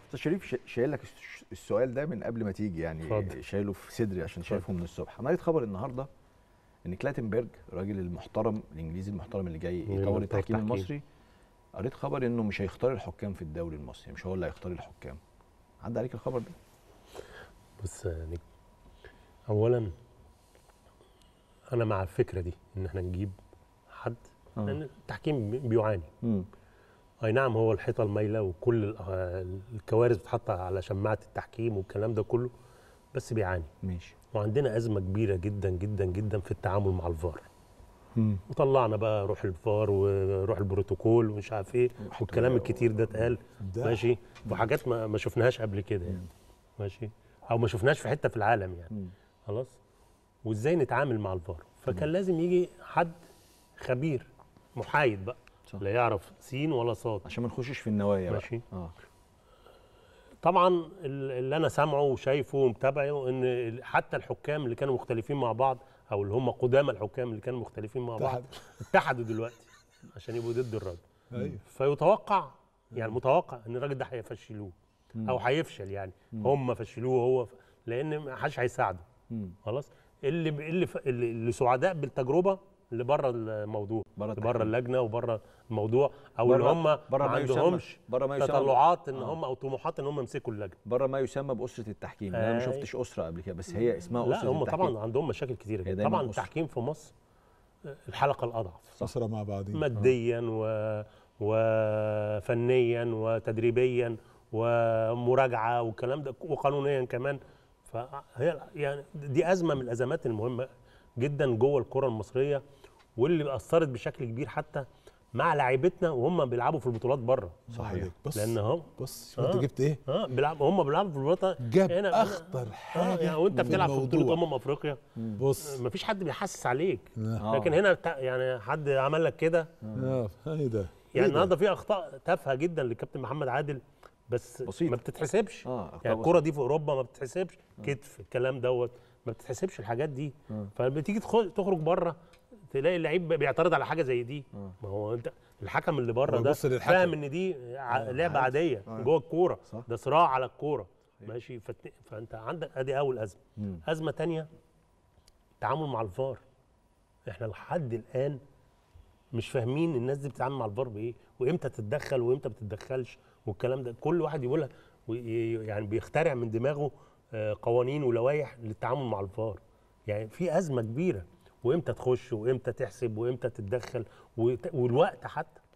استاذ شريف ش- شايل لك الس- السؤال ده من قبل ما تيجي يعني اتفضل. شايله في صدري عشان شايفه من الصبح انا قريت خبر النهارده ان كلاتنبرج الراجل المحترم الانجليزي المحترم اللي جاي اللي يطور بتاع التحكيم التحكيم. المصري قريت خبر انه مش هيختار الحكام في الدوري المصري مش هو اللي هيختار الحكام عدى عليك الخبر ده بص يا نجم اولا انا مع الفكره دي ان احنا نجيب حد آه. لان التحكيم بي- بيعاني امم اي نعم هو الحيطه المايله وكل ال- آه، الكوارث بتتحط على شماعه التحكيم والكلام ده كله بس بيعاني ماشي وعندنا ازمه كبيره جدا جدا جدا في التعامل مع الفار امم وطلعنا بقى روح الفار وروح البروتوكول ومش عارف ايه والكلام الكتير ده اتقال ده ماشي وحاجات ما, ما شفناهاش قبل كده يعني ماشي او ما شفناهاش في حته في العالم يعني مم. خلاص وازاي نتعامل مع الفار فكان لازم يجي حد خبير محايد بقى صح. لا يعرف سين ولا صاد عشان ما نخشش في النوايا بقى ماشي. اه طبعا ال- اللي انا سامعه وشايفه ومتابعه ان ال- حتى الحكام اللي كانوا مختلفين مع بعض او اللي هم قدامى الحكام اللي كانوا مختلفين مع بعض اتحدوا دلوقتي عشان يبقوا ضد الراجل ايوه فيتوقع يعني متوقع ان الراجل ده هيفشلوه او هيفشل يعني هم فشلوه هو ف... لان ما حدش هيساعده مم. خلاص اللي ب... اللي, ف... اللي اللي سعداء بالتجربه اللي بره الموضوع بره اللي بره التحكيم. اللجنه وبره الموضوع او اللي بره- هم بره ما ما يسمى- عندهمش بره ما يسمى- تطلعات ان آه. هم او طموحات ان هم يمسكوا اللجنه بره ما يسمى باسره التحكيم انا ما أي. شفتش اسره قبل كده بس هي اسمها لا اسره هم التحكيم طبعا عندهم مشاكل كتيره هي جدا دايماً طبعا أسرة. التحكيم في مصر الحلقه الاضعف أسرة مع بعضين ماديا و... وفنيا وتدريبيا ومراجعه والكلام ده وقانونيا كمان فهي يعني دي ازمه من الازمات المهمه جدا جوه الكره المصريه واللي اثرت بشكل كبير حتى مع لاعيبتنا وهم بيلعبوا في البطولات بره صحيح. بص لان هم بص شوف انت آه. جبت ايه اه بيلعبوا هم بيلعبوا في البطولات جاب هنا- اخطر اه حاجه يعني وانت في بتلعب في بطوله الموضوع. امم افريقيا بص مفيش حد بيحسس عليك لا. آه. لكن هنا بتا- يعني حد عمل لك كده اه ايه ده يعني إيه ده؟ النهارده في اخطاء تافهه جدا للكابتن محمد عادل بس بسيطة. ما بتتحسبش اه أخطاء يعني الكره دي في اوروبا ما بتتحسبش كتف الكلام دوت ما بتتحسبش الحاجات دي فبتيجي تخ- تخرج بره تلاقي اللعيب بيعترض على حاجه زي دي ما هو انت الحكم اللي بره هو ده يبص للحكم. فاهم ان دي ع- لعبه عاديه جوه الكوره صح. ده صراع على الكوره ماشي فت- فانت عندك ادي اول ازمه ازمه تانية التعامل مع الفار احنا لحد الان مش فاهمين الناس دي بتتعامل مع الفار بايه وامتى تتدخل وامتى ما تتدخلش والكلام ده كل واحد يقولها وي- يعني بيخترع من دماغه آه، قوانين ولوائح للتعامل مع الفار يعني في ازمه كبيره وامتى تخش وامتى تحسب وامتى تتدخل وت- والوقت حتى